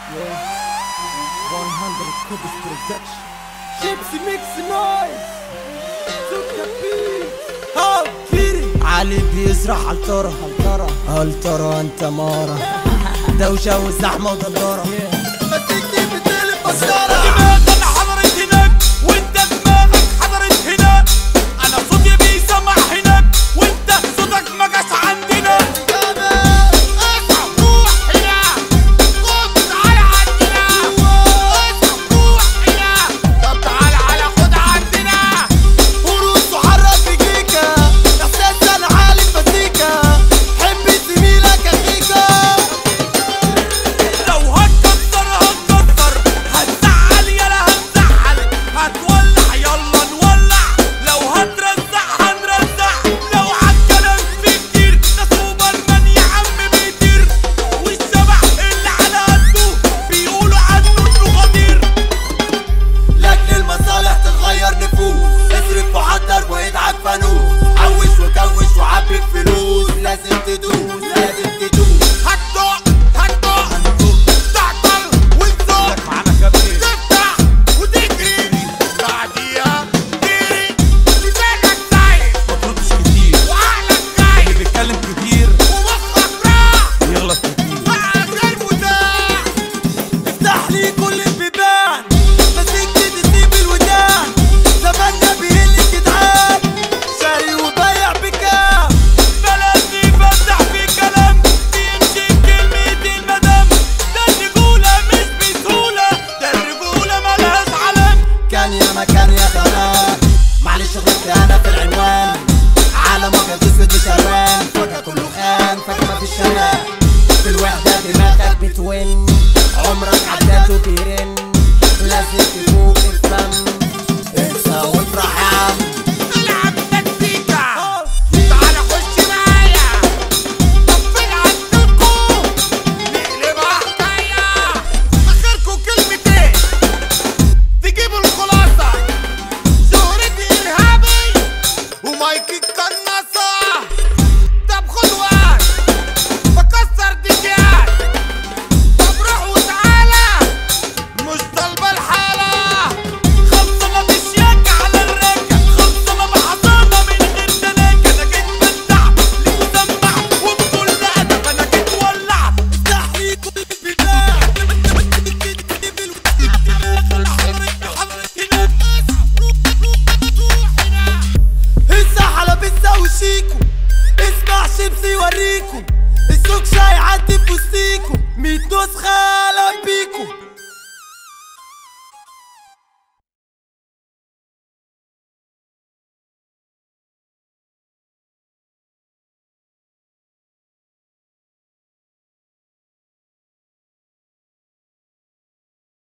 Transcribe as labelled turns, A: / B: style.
A: 100 Kudus Production شيبسي ميكس نايس سكر بيت هاو كيري علي بيزرع هالترى هالترى هالترى انت مارة دوشة وزحمة ودندرة مسكتي بتقلب بسارة
B: دماغك انا حضرت هناك وانت دماغك حضرت هناك انا صوتي بيسمع هناك وانت صوتك ما جاش عندنا اصحى روح هنا قوم تعال عندنا اصحى روح هنا طب تعال على خد عندنا
A: فروس وحرك بكيكة احساس انا عالي مزيكا حب زميلك اخيكا
B: لو هتكسر هتكسر هتزعل يلا هتزعل هتولع يلا نولع لو هترزع هنرزع لو عالكلام في كتير ده سوبرمان يا عم بيطير والشبح اللي على قده بيقولوا عنه انه خطير
A: لاجل المصالح تتغير نفوس اصرف وحضر وادعك فانوس حوش وكوش وعبي فلوس لازم تدوس لازم تدوس
B: هتدق هتدق تعطل وتزق
C: معانا كابتن
B: تفتح وتجري بعديها تجري لسانك سايق
C: ما تردش كتير
B: وعقلك
C: اللي
B: غايب
C: بيتكلم كتير
B: ومخك راح
C: يغلط كتير
B: بقى غير متاح
A: افتح لي كل البيبان مسكت تسيب الودان زماننا بيهل الجدعان شاري وبايع بكام
B: بلد يفتح في كلام بيمشي بكلمتين مدام ده الرجولة مش بسهولة ده الرجولة ملهاش علم
A: كان يا مكان يا زمان معلش غلطت انا في العنوان عالم ابيض اسود مش الوان فجأة كله خان فجأة مفيش شمال في الوحدة دماغك بتون عمرك عداته بيرن لازم تفوق الفم انسى وافرح يا عم
B: العب تكتيكا تعالى خش معايا طفل عندكم نقلبها حكاية اخركم كلمتين تجيبوا الخلاصة شهرتي ارهابي ومايكي القناصة طب خد وقت بكسر ديكات طب روح وتعالى مش طالبة الحالة خلصنا بشياك على الركة خلصنا بعظامة من غير تلاكة انا جيت بدع لمسمع وبكل ادب انا جيت ولع افتح لي كل البيبان
A: هسه على بيتزا وشيكو اسمع شيبسي يوريكو السوق شاي عدي في وسطيكو ميت نسخة لمبي